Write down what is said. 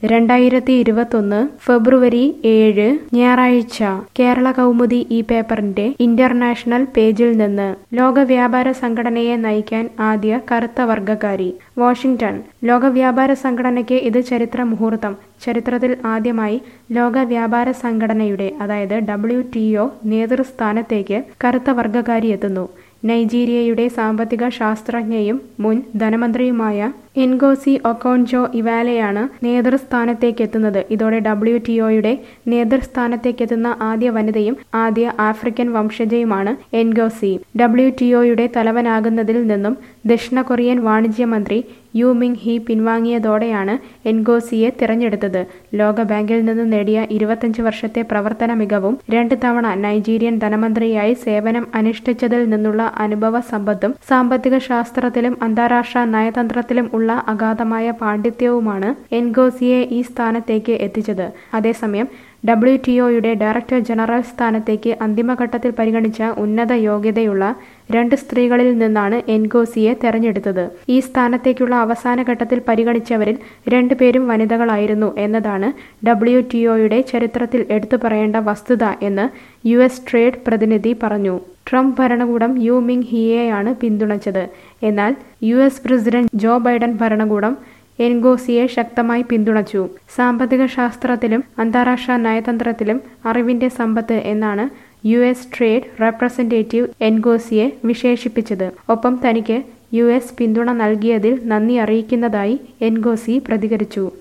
രണ്ടായിരത്തി ഇരുപത്തൊന്ന് ഫെബ്രുവരി ഏഴ് ഞായറാഴ്ച കേരള കൗമുദി ഈ പേപ്പറിന്റെ ഇന്റർനാഷണൽ പേജിൽ നിന്ന് ലോക വ്യാപാര സംഘടനയെ നയിക്കാൻ ആദ്യ കറുത്ത വർഗക്കാരി വാഷിംഗ്ടൺ ലോക വ്യാപാര സംഘടനയ്ക്ക് ഇത് ചരിത്ര മുഹൂർത്തം ചരിത്രത്തിൽ ആദ്യമായി ലോക വ്യാപാര സംഘടനയുടെ അതായത് ഡബ്ല്യു ടി ഒ നേതൃസ്ഥാനത്തേക്ക് കറുത്ത വർഗക്കാരി എത്തുന്നു നൈജീരിയയുടെ സാമ്പത്തിക ശാസ്ത്രജ്ഞയും മുൻ ധനമന്ത്രിയുമായ എൻഗോസി ഒക്കോൺജോ ഇവാലയാണ് നേതൃസ്ഥാനത്തേക്കെത്തുന്നത് ഇതോടെ ഡബ്ല്യു ടി ഒയുടെ നേതൃസ്ഥാനത്തേക്കെത്തുന്ന ആദ്യ വനിതയും ആദ്യ ആഫ്രിക്കൻ വംശജയുമാണ് എൻഗോസി ഡബ്ല്യു ടി ഒയുടെ തലവനാകുന്നതിൽ നിന്നും ദക്ഷിണ കൊറിയൻ വാണിജ്യമന്ത്രി യു മിങ് ഹി പിൻവാങ്ങിയതോടെയാണ് എൻഗോസിയെ തിരഞ്ഞെടുത്തത് ലോകബാങ്കിൽ നിന്ന് നേടിയ ഇരുപത്തഞ്ച് വർഷത്തെ പ്രവർത്തന മികവും രണ്ട് തവണ നൈജീരിയൻ ധനമന്ത്രിയായി സേവനം അനുഷ്ഠിച്ചതിൽ നിന്നുള്ള അനുഭവ സമ്പത്തും സാമ്പത്തിക ശാസ്ത്രത്തിലും അന്താരാഷ്ട്ര നയതന്ത്രത്തിലും ഉള്ള അഗാധമായ പാണ്ഡിത്യവുമാണ് എൻഗോസിയെ ഈ സ്ഥാനത്തേക്ക് എത്തിച്ചത് അതേസമയം ഡബ്ല്യു ടി ഒയുടെ ഡയറക്ടർ ജനറൽ സ്ഥാനത്തേക്ക് അന്തിമഘട്ടത്തിൽ പരിഗണിച്ച ഉന്നത യോഗ്യതയുള്ള രണ്ട് സ്ത്രീകളിൽ നിന്നാണ് എൻഗോസിയെ തെരഞ്ഞെടുത്തത് ഈ സ്ഥാനത്തേക്കുള്ള അവസാന ഘട്ടത്തിൽ പരിഗണിച്ചവരിൽ രണ്ടുപേരും വനിതകളായിരുന്നു എന്നതാണ് ഡബ്ല്യു ടി ഒയുടെ ചരിത്രത്തിൽ എടുത്തു പറയേണ്ട വസ്തുത എന്ന് യു എസ് ട്രേഡ് പ്രതിനിധി പറഞ്ഞു ട്രംപ് ഭരണകൂടം യു മിങ് ഹിയെയാണ് പിന്തുണച്ചത് എന്നാൽ U S president Joe Biden ഭരണകൂടം എൻഗോസിയെ ശക്തമായി പിന്തുണച്ചു സാമ്പത്തിക ശാസ്ത്രത്തിലും അന്താരാഷ്ട്ര നയതന്ത്രത്തിലും അറിവിന്റെ സമ്പത്ത് എന്നാണ് യു എസ് ട്രേഡ് റെപ്രസെന്റേറ്റീവ് എൻഗോസിയെ വിശേഷിപ്പിച്ചത് ഒപ്പം തനിക്ക് യു എസ് പിന്തുണ നൽകിയതിൽ നന്ദി അറിയിക്കുന്നതായി എൻഗോസി പ്രതികരിച്ചു